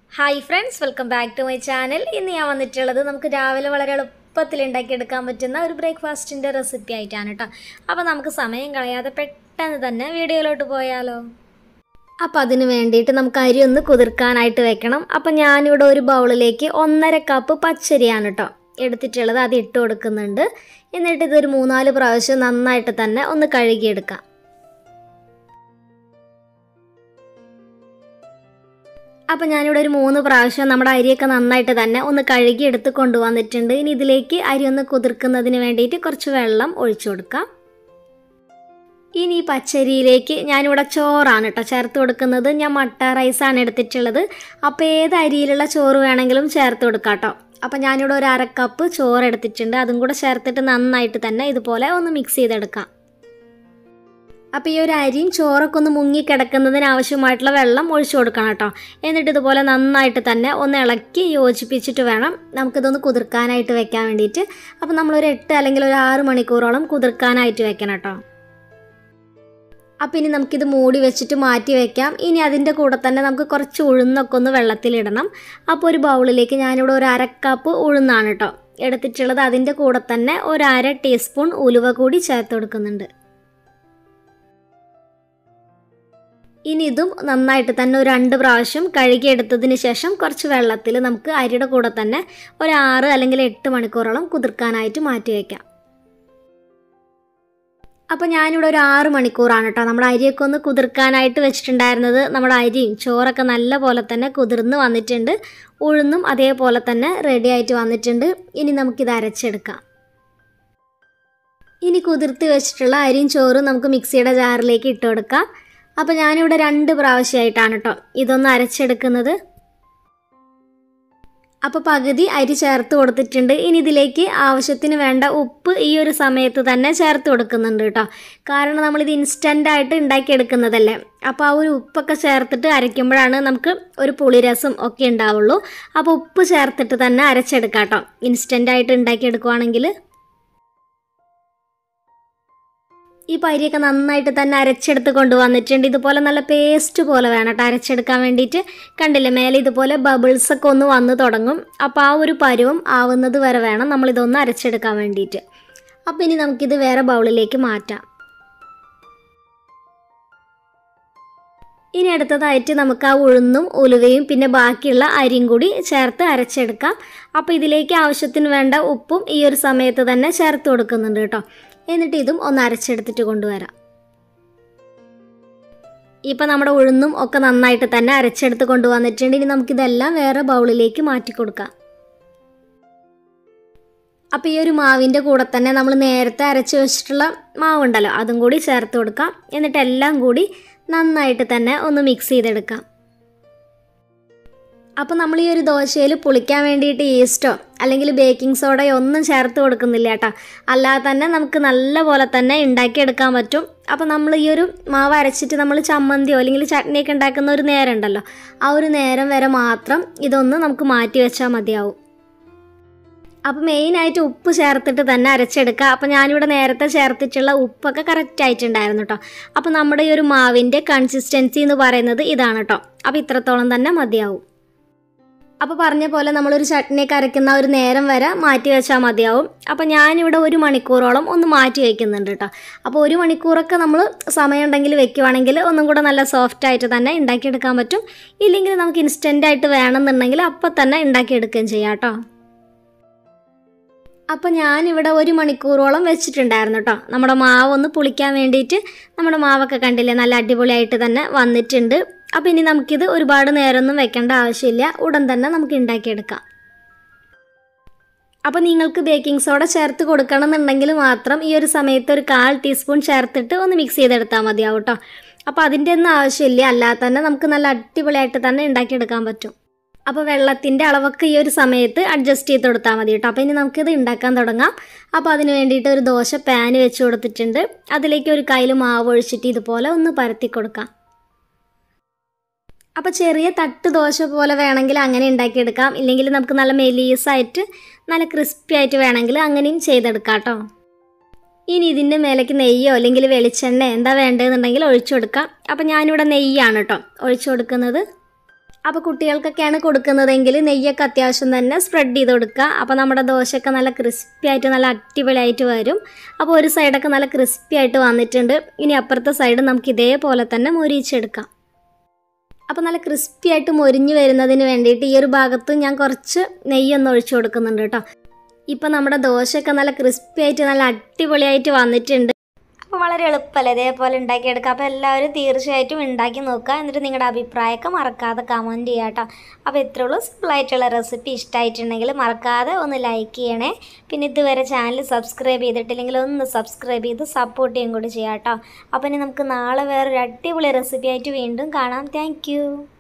hi friends welcome back to my channel ഇന്ന് ഞാൻ വന്നിട്ടുള്ളത് നമുക്ക് രാവിലെ വളരെ എളുപ്പത്തിൽ ഉണ്ടാക്കിയെടുക്കാൻ പറ്റുന്ന ഒരു ബ്രേക്ക്ഫാസ്റ്റിൻ്റെ റെസിപ്പി ആയിട്ടാണ് കേട്ടോ അപ്പോൾ നമുക്ക് സമയം കളയാതെ പെട്ടെന്ന് തന്നെ വീഡിയോയിലോട്ട് പോയാലോ അപ്പോൾ അതിന് വേണ്ടിയിട്ട് നമുക്ക് അരി ഒന്ന് കുതിർക്കാനായിട്ട് വെക്കണം അപ്പോൾ ഞാനിവിടെ ഒരു ബൗളിലേക്ക് ഒന്നര കപ്പ് പച്ചരിയാണ് കേട്ടോ എടുത്തിട്ടുള്ളത് അത് ഇട്ട് കൊടുക്കുന്നുണ്ട് എന്നിട്ട് ഇതൊരു മൂന്നാല് പ്രാവശ്യം നന്നായിട്ട് തന്നെ ഒന്ന് കഴുകിയെടുക്കാം അപ്പോൾ ഞാനിവിടെ ഒരു മൂന്ന് പ്രാവശ്യം നമ്മുടെ അരിയൊക്കെ നന്നായിട്ട് തന്നെ ഒന്ന് കഴുകി എടുത്ത് കൊണ്ടുവന്നിട്ടുണ്ട് ഇനി ഇതിലേക്ക് അരി ഒന്ന് കുതിർക്കുന്നതിന് വേണ്ടിയിട്ട് കുറച്ച് വെള്ളം ഒഴിച്ചു കൊടുക്കാം ഇനി ഈ പച്ചരിയിലേക്ക് ഞാനിവിടെ ചോറാണ് കേട്ടോ ചേർത്ത് കൊടുക്കുന്നത് ഞാൻ മട്ട റൈസാണ് എടുത്തിട്ടുള്ളത് അപ്പോൾ ഏത് അരിയിലുള്ള ചോറ് വേണമെങ്കിലും ചേർത്ത് കൊടുക്കാം കേട്ടോ അപ്പോൾ ഞാനിവിടെ ഒരു അര കപ്പ് ചോറ് എടുത്തിട്ടുണ്ട് അതും കൂടെ ചേർത്തിട്ട് നന്നായിട്ട് തന്നെ ഇതുപോലെ ഒന്ന് മിക്സ് ചെയ്തെടുക്കാം അപ്പോൾ ഈ ഒരു അരിയും ചോറൊക്കെ ഒന്ന് മുങ്ങി കിടക്കുന്നതിന് ആവശ്യമായിട്ടുള്ള വെള്ളം ഒഴിച്ചു കൊടുക്കണം കേട്ടോ എന്നിട്ട് ഇതുപോലെ നന്നായിട്ട് തന്നെ ഒന്ന് ഇളക്കി യോജിപ്പിച്ചിട്ട് വേണം നമുക്കിതൊന്ന് കുതിർക്കാനായിട്ട് വെക്കാൻ വേണ്ടിയിട്ട് അപ്പോൾ നമ്മളൊരു എട്ട് അല്ലെങ്കിൽ ഒരു ആറ് മണിക്കൂറോളം കുതിർക്കാനായിട്ട് വെക്കണം കേട്ടോ അപ്പോൾ ഇനി നമുക്കിത് മൂടി വെച്ചിട്ട് മാറ്റി വെക്കാം ഇനി അതിൻ്റെ കൂടെ തന്നെ നമുക്ക് കുറച്ച് ഉഴുന്നൊക്കെ ഒന്ന് വെള്ളത്തിലിടണം അപ്പോൾ ഒരു ബൗളിലേക്ക് ഞാനിവിടെ ഒരു അര കപ്പ് ഉഴുന്നാണ് കേട്ടോ എടുത്തിട്ടുള്ളത് അതിൻ്റെ കൂടെ തന്നെ ഒരു അര ടീസ്പൂൺ ഉലുവ കൂടി ചേർത്ത് കൊടുക്കുന്നുണ്ട് ഇനി ഇതും നന്നായിട്ട് തന്നെ ഒരു രണ്ട് പ്രാവശ്യം കഴുകിയെടുത്തതിന് ശേഷം കുറച്ച് വെള്ളത്തിൽ നമുക്ക് അരിയുടെ കൂടെ തന്നെ ഒരു ആറ് അല്ലെങ്കിൽ എട്ട് മണിക്കൂറോളം കുതിർക്കാനായിട്ട് മാറ്റി വയ്ക്കാം അപ്പോൾ ഞാനിവിടെ ഒരു ആറ് മണിക്കൂറാണ് കേട്ടോ നമ്മുടെ അരിയൊക്കെ ഒന്ന് കുതിർക്കാനായിട്ട് വെച്ചിട്ടുണ്ടായിരുന്നത് നമ്മുടെ അരിയും ചോറൊക്കെ നല്ല പോലെ തന്നെ കുതിർന്ന് വന്നിട്ടുണ്ട് ഉഴുന്നും അതേപോലെ തന്നെ റെഡി ആയിട്ട് വന്നിട്ടുണ്ട് ഇനി നമുക്കിത് അരച്ചെടുക്കാം ഇനി കുതിർത്ത് വെച്ചിട്ടുള്ള അരിയും ചോറും നമുക്ക് മിക്സിയുടെ ജാറിലേക്ക് ഇട്ട് കൊടുക്കാം അപ്പോൾ ഞാനിവിടെ രണ്ട് പ്രാവശ്യമായിട്ടാണ് കേട്ടോ ഇതൊന്ന് അരച്ചെടുക്കുന്നത് അപ്പോൾ പകുതി അരി ചേർത്ത് കൊടുത്തിട്ടുണ്ട് ഇനി ഇതിലേക്ക് ആവശ്യത്തിന് വേണ്ട ഉപ്പ് ഈ ഒരു സമയത്ത് തന്നെ ചേർത്ത് കൊടുക്കുന്നുണ്ട് കേട്ടോ കാരണം നമ്മളിത് ഇൻസ്റ്റൻ്റ് ആയിട്ട് ഉണ്ടാക്കിയെടുക്കുന്നതല്ലേ അപ്പോൾ ആ ഒരു ഉപ്പൊക്കെ ചേർത്തിട്ട് അരയ്ക്കുമ്പോഴാണ് നമുക്ക് ഒരു പുളിരസം ഒക്കെ ഉണ്ടാവുള്ളൂ അപ്പോൾ ഉപ്പ് ചേർത്തിട്ട് തന്നെ അരച്ചെടുക്കാം കേട്ടോ ഇൻസ്റ്റൻ്റ് ആയിട്ട് ഉണ്ടാക്കിയെടുക്കുവാണെങ്കിൽ ഈ പരിയൊക്കെ നന്നായിട്ട് തന്നെ അരച്ചെടുത്ത് കൊണ്ടുവന്നിട്ടുണ്ട് ഇതുപോലെ നല്ല പേസ്റ്റ് പോലെ വേണം കേട്ടോ അരച്ചെടുക്കാൻ വേണ്ടിയിട്ട് കണ്ടില്ലേ മേലെ ഇതുപോലെ ബബിൾസ് ഒക്കെ ഒന്ന് വന്ന് തുടങ്ങും അപ്പോൾ ആ ഒരു പരുവം ആവുന്നത് വരെ വേണം നമ്മളിതൊന്ന് അരച്ചെടുക്കാൻ വേണ്ടിയിട്ട് അപ്പോൾ ഇനി നമുക്കിത് വേറെ ബൗളിലേക്ക് മാറ്റാം ഇനി അടുത്തതായിട്ട് നമുക്ക് ആ ഉഴുന്നും ഉലുവയും പിന്നെ ബാക്കിയുള്ള അരിയും കൂടി ചേർത്ത് അരച്ചെടുക്കാം അപ്പോൾ ഇതിലേക്ക് ആവശ്യത്തിന് വേണ്ട ഉപ്പും ഈ ഒരു സമയത്ത് തന്നെ ചേർത്ത് കൊടുക്കുന്നുണ്ട് കേട്ടോ എന്നിട്ട് ഇതും ഒന്ന് അരച്ചെടുത്തിട്ട് കൊണ്ടുവരാം ഇപ്പം നമ്മുടെ ഉഴുന്നും ഒക്കെ നന്നായിട്ട് തന്നെ അരച്ചെടുത്ത് കൊണ്ടുവന്നിട്ടുണ്ട് ഇനി നമുക്കിതെല്ലാം വേറെ ബൗളിലേക്ക് മാറ്റി കൊടുക്കാം അപ്പോൾ ഈ ഒരു മാവിൻ്റെ കൂടെ തന്നെ നമ്മൾ നേരത്തെ അരച്ച് വെച്ചിട്ടുള്ള മാവുണ്ടല്ലോ അതും കൂടി ചേർത്ത് കൊടുക്കാം എന്നിട്ട് എല്ലാം കൂടി നന്നായിട്ട് തന്നെ ഒന്ന് മിക്സ് ചെയ്തെടുക്കാം അപ്പോൾ നമ്മൾ ഈ ഒരു ദോശയിൽ പുളിക്കാൻ വേണ്ടിയിട്ട് ഈസ്റ്റോ അല്ലെങ്കിൽ ബേക്കിംഗ് സോഡയോ ഒന്നും ചേർത്ത് കൊടുക്കുന്നില്ല കേട്ടോ അല്ലാതെ തന്നെ നമുക്ക് നല്ല പോലെ തന്നെ ഉണ്ടാക്കിയെടുക്കാൻ പറ്റും അപ്പോൾ നമ്മൾ ഈ ഒരു മാവ് അരച്ചിട്ട് നമ്മൾ ചമ്മന്തിയോ അല്ലെങ്കിൽ ചട്നിയൊക്കെ ഉണ്ടാക്കുന്ന ഒരു നേരം ഉണ്ടല്ലോ ആ ഒരു നേരം വരെ മാത്രം ഇതൊന്ന് നമുക്ക് മാറ്റി വെച്ചാൽ മതിയാവും അപ്പോൾ മെയിനായിട്ട് ഉപ്പ് ചേർത്തിട്ട് തന്നെ അരച്ചെടുക്കുക അപ്പോൾ ഞാനിവിടെ നേരത്തെ ചേർത്തിട്ടുള്ള ഉപ്പൊക്കെ കറക്റ്റ് ആയിട്ടുണ്ടായിരുന്നു കേട്ടോ അപ്പോൾ നമ്മുടെ ഈ ഒരു മാവിൻ്റെ കൺസിസ്റ്റൻസി എന്ന് പറയുന്നത് ഇതാണ് കേട്ടോ അപ്പോൾ ഇത്രത്തോളം തന്നെ മതിയാവും അപ്പോൾ പറഞ്ഞ പോലെ നമ്മളൊരു ചട്നിയൊക്കെ അരയ്ക്കുന്ന ഒരു നേരം വരെ മാറ്റി വെച്ചാൽ മതിയാവും അപ്പോൾ ഞാനിവിടെ ഒരു മണിക്കൂറോളം ഒന്ന് മാറ്റി വയ്ക്കുന്നുണ്ട് കേട്ടോ അപ്പോൾ ഒരു മണിക്കൂറൊക്കെ നമ്മൾ സമയം ഉണ്ടെങ്കിൽ വെക്കുവാണെങ്കിൽ ഒന്നും കൂടെ നല്ല സോഫ്റ്റ് ആയിട്ട് തന്നെ ഉണ്ടാക്കിയെടുക്കാൻ പറ്റും ഇല്ലെങ്കിൽ നമുക്ക് ഇൻസ്റ്റൻ്റ് ആയിട്ട് വേണമെന്നുണ്ടെങ്കിൽ അപ്പോൾ തന്നെ ഉണ്ടാക്കിയെടുക്കുകയും ചെയ്യാം കേട്ടോ അപ്പോൾ ഞാനിവിടെ ഒരു മണിക്കൂറോളം വെച്ചിട്ടുണ്ടായിരുന്നു കേട്ടോ നമ്മുടെ മാവ് ഒന്ന് പുളിക്കാൻ വേണ്ടിയിട്ട് നമ്മുടെ മാവൊക്കെ കണ്ടില്ലേ നല്ല അടിപൊളിയായിട്ട് തന്നെ വന്നിട്ടുണ്ട് അപ്പോൾ ഇനി നമുക്കിത് ഒരുപാട് നേരമൊന്നും വെക്കേണ്ട ആവശ്യമില്ല ഉടൻ തന്നെ നമുക്ക് ഉണ്ടാക്കിയെടുക്കാം അപ്പോൾ നിങ്ങൾക്ക് ബേക്കിംഗ് സോഡ ചേർത്ത് കൊടുക്കണം എന്നുണ്ടെങ്കിൽ മാത്രം ഈ ഒരു സമയത്ത് ഒരു കാൽ ടീസ്പൂൺ ചേർത്തിട്ട് ഒന്ന് മിക്സ് ചെയ്തെടുത്താൽ മതിയാവും കേട്ടോ അപ്പോൾ അതിൻ്റെ ഒന്നും ആവശ്യമില്ല അല്ലാതെ തന്നെ നമുക്ക് നല്ല അടിപൊളിയായിട്ട് തന്നെ ഉണ്ടാക്കിയെടുക്കാൻ പറ്റും അപ്പോൾ വെള്ളത്തിൻ്റെ അളവൊക്കെ ഈ ഒരു സമയത്ത് അഡ്ജസ്റ്റ് ചെയ്ത് കൊടുത്താൽ മതി കേട്ടോ അപ്പോൾ ഇനി നമുക്കിത് ഉണ്ടാക്കാൻ തുടങ്ങാം അപ്പോൾ അതിന് വേണ്ടിയിട്ട് ഒരു ദോശ പാന് വെച്ച് കൊടുത്തിട്ടുണ്ട് അതിലേക്ക് ഒരു കയ്യിൽ മാവ് ഒഴിച്ചിട്ട് ഇതുപോലെ ഒന്ന് പരത്തി കൊടുക്കാം അപ്പോൾ ചെറിയ തട്ട് ദോശ പോലെ വേണമെങ്കിൽ അങ്ങനെ ഉണ്ടാക്കിയെടുക്കാം ഇല്ലെങ്കിൽ നമുക്ക് നല്ല മെലീസായിട്ട് നല്ല ക്രിസ്പി ആയിട്ട് വേണമെങ്കിൽ അങ്ങനെയും ചെയ്തെടുക്കാം കേട്ടോ ഇനി ഇതിൻ്റെ മേലേക്ക് നെയ്യോ അല്ലെങ്കിൽ വെളിച്ചെണ്ണ എന്താ വേണ്ടതെന്നുണ്ടെങ്കിൽ ഒഴിച്ചു കൊടുക്കാം അപ്പോൾ ഞാനിവിടെ നെയ്യാണ് കേട്ടോ ഒഴിച്ചു കൊടുക്കുന്നത് അപ്പോൾ കുട്ടികൾക്കൊക്കെയാണ് കൊടുക്കുന്നതെങ്കിൽ നെയ്യൊക്കെ അത്യാവശ്യം തന്നെ സ്പ്രെഡ് ചെയ്ത് കൊടുക്കുക അപ്പോൾ നമ്മുടെ ദോശയൊക്കെ നല്ല ക്രിസ്പി ആയിട്ട് നല്ല അടിപൊളിയായിട്ട് വരും അപ്പോൾ ഒരു സൈഡൊക്കെ നല്ല ക്രിസ്പി ആയിട്ട് വന്നിട്ടുണ്ട് ഇനി അപ്പുറത്തെ സൈഡ് നമുക്ക് ഇതേപോലെ തന്നെ മൊരിയിച്ചെടുക്കാം അപ്പോൾ നല്ല ക്രിസ്പി ആയിട്ട് മൊരിഞ്ഞ് വരുന്നതിന് വേണ്ടിയിട്ട് ഈ ഒരു ഭാഗത്ത് ഞാൻ കുറച്ച് നെയ്യൊന്ന് ഒഴിച്ചു കൊടുക്കുന്നുണ്ട് കേട്ടോ ഇപ്പോൾ നമ്മുടെ ദോശയൊക്കെ നല്ല ക്രിസ്പി ആയിട്ട് നല്ല അടിപൊളിയായിട്ട് വന്നിട്ടുണ്ട് അപ്പോൾ വളരെ എളുപ്പമല്ലേ ഇതേപോലെ ഉണ്ടാക്കിയെടുക്കുക അപ്പോൾ എല്ലാവരും തീർച്ചയായിട്ടും ഉണ്ടാക്കി നോക്കുക എന്നിട്ട് നിങ്ങളുടെ അഭിപ്രായമൊക്കെ മറക്കാതെ കമൻറ്റ് ചെയ്യുക കേട്ടോ അപ്പോൾ ഇത്രേ ഉള്ളൂ സിമ്പിളായിട്ടുള്ള റെസിപ്പി ഇഷ്ടമായിട്ടുണ്ടെങ്കിൽ മറക്കാതെ ഒന്ന് ലൈക്ക് ചെയ്യണേ പിന്നെ ഇതുവരെ ചാനൽ സബ്സ്ക്രൈബ് ചെയ്തിട്ടില്ലെങ്കിൽ ഒന്ന് സബ്സ്ക്രൈബ് ചെയ്ത് സപ്പോർട്ട് ചെയ്യും കൂടി ചെയ്യാം കേട്ടോ അപ്പോൾ ഇനി നമുക്ക് നാളെ വേറൊരു അടിപൊളി റെസിപ്പി ആയിട്ട് വീണ്ടും കാണാം താങ്ക്